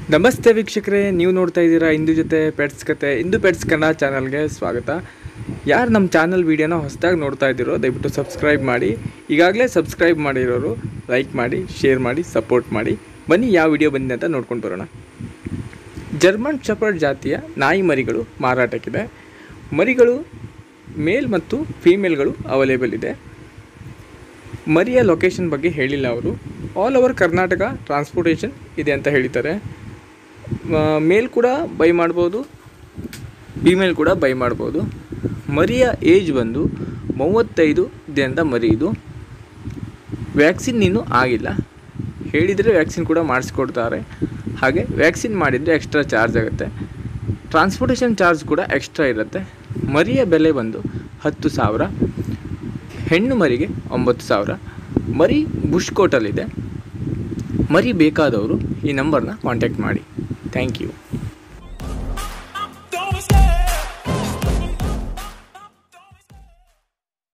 ನಮಸ್ತೆ ವೀಕ್ಷಕರೇ ನೀವು ನೋಡ್ತಾ ಇದ್ದೀರಾ ಇಂದು ಜೊತೆ ಪೆಟ್ಸ್ ಕತೆ ಇಂದು ಪೆಟ್ಸ್ ಕನ್ನಡ ಚಾನಲ್ಗೆ ಸ್ವಾಗತ ಯಾರು ನಮ್ಮ ಚಾನಲ್ ವೀಡಿಯೋನ ಹೊಸದಾಗಿ ನೋಡ್ತಾ ಇದ್ದೀರೋ ದಯವಿಟ್ಟು ಸಬ್ಸ್ಕ್ರೈಬ್ ಮಾಡಿ ಈಗಾಗಲೇ ಸಬ್ಸ್ಕ್ರೈಬ್ ಮಾಡಿರೋರು ಲೈಕ್ ಮಾಡಿ ಶೇರ್ ಮಾಡಿ ಸಪೋರ್ಟ್ ಮಾಡಿ ಬನ್ನಿ ಯಾವ ವಿಡಿಯೋ ಬಂದಿದೆ ಅಂತ ನೋಡ್ಕೊಂಡು ಬರೋಣ ಜರ್ಮನ್ ಶಪರ್ಡ್ ಜಾತಿಯ ನಾಯಿ ಮರಿಗಳು ಮಾರಾಟಕ್ಕಿದೆ ಮರಿಗಳು ಮೇಲ್ ಮತ್ತು ಫೀಮೇಲ್ಗಳು ಅವೈಲೇಬಲ್ ಇದೆ ಮರಿಯ ಲೊಕೇಶನ್ ಬಗ್ಗೆ ಹೇಳಿಲ್ಲ ಅವರು ಆಲ್ ಓವರ್ ಕರ್ನಾಟಕ ಟ್ರಾನ್ಸ್ಪೋರ್ಟೇಷನ್ ಇದೆ ಅಂತ ಹೇಳಿದ್ದಾರೆ ಮೇಲ್ ಕೂಡ ಬೈ ಮಾಡ್ಬೋದು ಫೀಮೇಲ್ ಕೂಡ ಬೈ ಮಾಡ್ಬೋದು ಮರಿಯ ಏಜ್ ಬಂದು ಮೂವತ್ತೈದು ದಿನದ ಮರಿ ಇದು ವ್ಯಾಕ್ಸಿನ್ ಇನ್ನೂ ಆಗಿಲ್ಲ ಹೇಳಿದರೆ ವ್ಯಾಕ್ಸಿನ್ ಕೂಡ ಮಾಡಿಸ್ಕೊಡ್ತಾರೆ ಹಾಗೆ ವ್ಯಾಕ್ಸಿನ್ ಮಾಡಿದರೆ ಎಕ್ಸ್ಟ್ರಾ ಚಾರ್ಜ್ ಆಗುತ್ತೆ ಟ್ರಾನ್ಸ್ಪೋರ್ಟೇಷನ್ ಚಾರ್ಜ್ ಕೂಡ ಎಕ್ಸ್ಟ್ರಾ ಇರುತ್ತೆ ಮರಿಯ ಬೆಲೆ ಬಂದು ಹತ್ತು ಸಾವಿರ ಹೆಣ್ಣು ಮರಿಗೆ ಒಂಬತ್ತು ಸಾವಿರ ಮರಿ ಬುಷ್ ಕೋಟಲ್ಲಿದೆ ಮರಿ ಬೇಕಾದವರು ಈ ನಂಬರ್ನ ಕಾಂಟ್ಯಾಕ್ಟ್ ಮಾಡಿ ಥ್ಯಾಂಕ್ ಯು